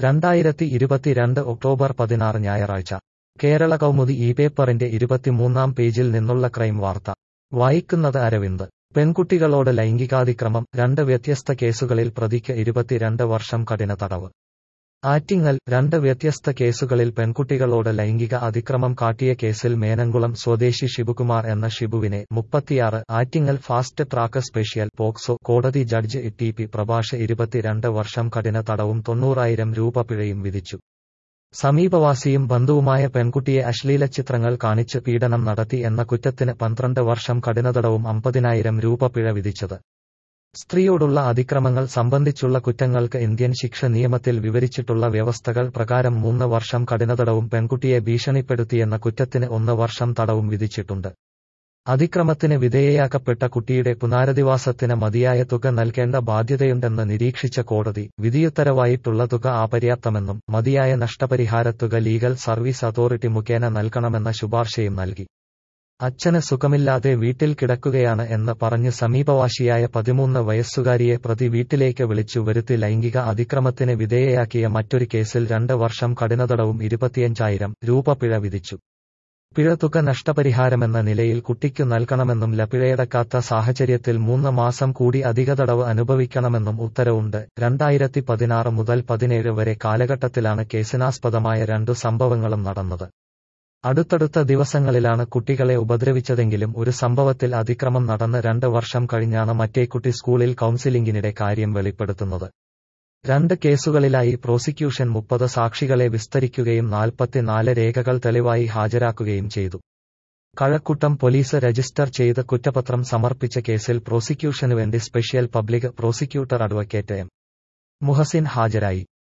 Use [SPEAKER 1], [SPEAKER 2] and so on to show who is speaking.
[SPEAKER 1] രണ്ടായിരത്തി ഇരുപത്തിരണ്ട് ഒക്ടോബർ പതിനാറ് ഞായറാഴ്ച കേരള കൗമുദി ഈ പേപ്പറിന്റെ ഇരുപത്തിമൂന്നാം പേജിൽ നിന്നുള്ള ക്രൈം വാർത്ത വായിക്കുന്നത് അരവിന്ദ് പെൺകുട്ടികളോട് ലൈംഗികാതിക്രമം രണ്ട് വ്യത്യസ്ത കേസുകളിൽ പ്രതിക്ക് ഇരുപത്തിരണ്ട് വർഷം കഠിന തടവ് ആറ്റിങ്ങൽ രണ്ട് വ്യത്യസ്ത കേസുകളിൽ പെൺകുട്ടികളോട് ലൈംഗിക അതിക്രമം കാട്ടിയ കേസിൽ മേനംകുളം സ്വദേശി ശിവകുമാർ എന്ന ഷിബുവിനെ മുപ്പത്തിയാറ് Attingal fast track special POCSO കോടതി ജഡ്ജ് ടി പി പ്രഭാഷ് ഇരുപത്തിരണ്ട് വർഷം കഠിന തടവും തൊണ്ണൂറായിരം രൂപ പിഴയും വിധിച്ചു സമീപവാസിയും ബന്ധുവുമായ പെൺകുട്ടിയെ അശ്ലീല ചിത്രങ്ങൾ കാണിച്ച് പീഡനം നടത്തി എന്ന കുറ്റത്തിന് പന്ത്രണ്ട് വർഷം കഠിനതടവും അമ്പതിനായിരം രൂപ പിഴ വിധിച്ചത് സ്ത്രീയോടുള്ള അതിക്രമങ്ങൾ സംബന്ധിച്ചുള്ള കുറ്റങ്ങൾക്ക് ഇന്ത്യൻ ശിക്ഷ നിയമത്തിൽ വിവരിച്ചിട്ടുള്ള വ്യവസ്ഥകൾ പ്രകാരം മൂന്ന് വർഷം കഠിനതടവും പെൺകുട്ടിയെ ഭീഷണിപ്പെടുത്തിയെന്ന കുറ്റത്തിന് ഒന്ന് വർഷം തടവും വിധിച്ചിട്ടുണ്ട് അതിക്രമത്തിന് വിധേയയാക്കപ്പെട്ട കുട്ടിയുടെ പുനരധിവാസത്തിന് മതിയായ തുക നൽകേണ്ട ബാധ്യതയുണ്ടെന്ന് നിരീക്ഷിച്ച കോടതി വിധിയുത്തരവായിട്ടുള്ള തുക അപര്യാപ്തമെന്നും മതിയായ നഷ്ടപരിഹാരത്തുക ലീഗൽ സർവീസ് അതോറിറ്റി മുഖേന നൽകണമെന്ന ശുപാർശയും നൽകി അച്ഛന് സുഖമില്ലാതെ വീട്ടിൽ കിടക്കുകയാണ് എന്ന് പറഞ്ഞ് സമീപവാശിയായ പതിമൂന്ന് വയസ്സുകാരിയെ പ്രതി വീട്ടിലേക്ക് വിളിച്ചു വരുത്തി ലൈംഗിക അതിക്രമത്തിന് വിധേയയാക്കിയ മറ്റൊരു കേസിൽ രണ്ട് വർഷം കഠിനതടവും ഇരുപത്തിയഞ്ചായിരം രൂപ പിഴ വിധിച്ചു പിഴതുക നഷ്ടപരിഹാരമെന്ന നിലയിൽ കുട്ടിക്കു നൽകണമെന്നും ലപിഴയടക്കാത്ത സാഹചര്യത്തിൽ മൂന്ന് മാസം കൂടി അധിക തടവ് അനുഭവിക്കണമെന്നും ഉത്തരവുണ്ട് രണ്ടായിരത്തി പതിനാറ് മുതൽ പതിനേഴ് വരെ കാലഘട്ടത്തിലാണ് കേസിനാസ്പദമായ രണ്ടു സംഭവങ്ങളും നടന്നത് അടുത്തടുത്ത ദിവസങ്ങളിലാണ് കുട്ടികളെ ഉപദ്രവിച്ചതെങ്കിലും ഒരു സംഭവത്തിൽ അതിക്രമം നടന്ന് രണ്ട് വർഷം കഴിഞ്ഞാണ് മറ്റേ കുട്ടി സ്കൂളിൽ കൌൺസിലിംഗിനിടെ കാര്യം വെളിപ്പെടുത്തുന്നത് രണ്ട് കേസുകളിലായി പ്രോസിക്യൂഷൻ മുപ്പത് സാക്ഷികളെ വിസ്തരിക്കുകയും നാൽപ്പത്തിനാല് രേഖകൾ തെളിവായി ഹാജരാക്കുകയും ചെയ്തു കഴക്കൂട്ടം പോലീസ് രജിസ്റ്റർ ചെയ്ത് കുറ്റപത്രം സമർപ്പിച്ച കേസിൽ പ്രോസിക്യൂഷനുവേണ്ടി special public prosecutor advocate M Muhsin ഹാജരായി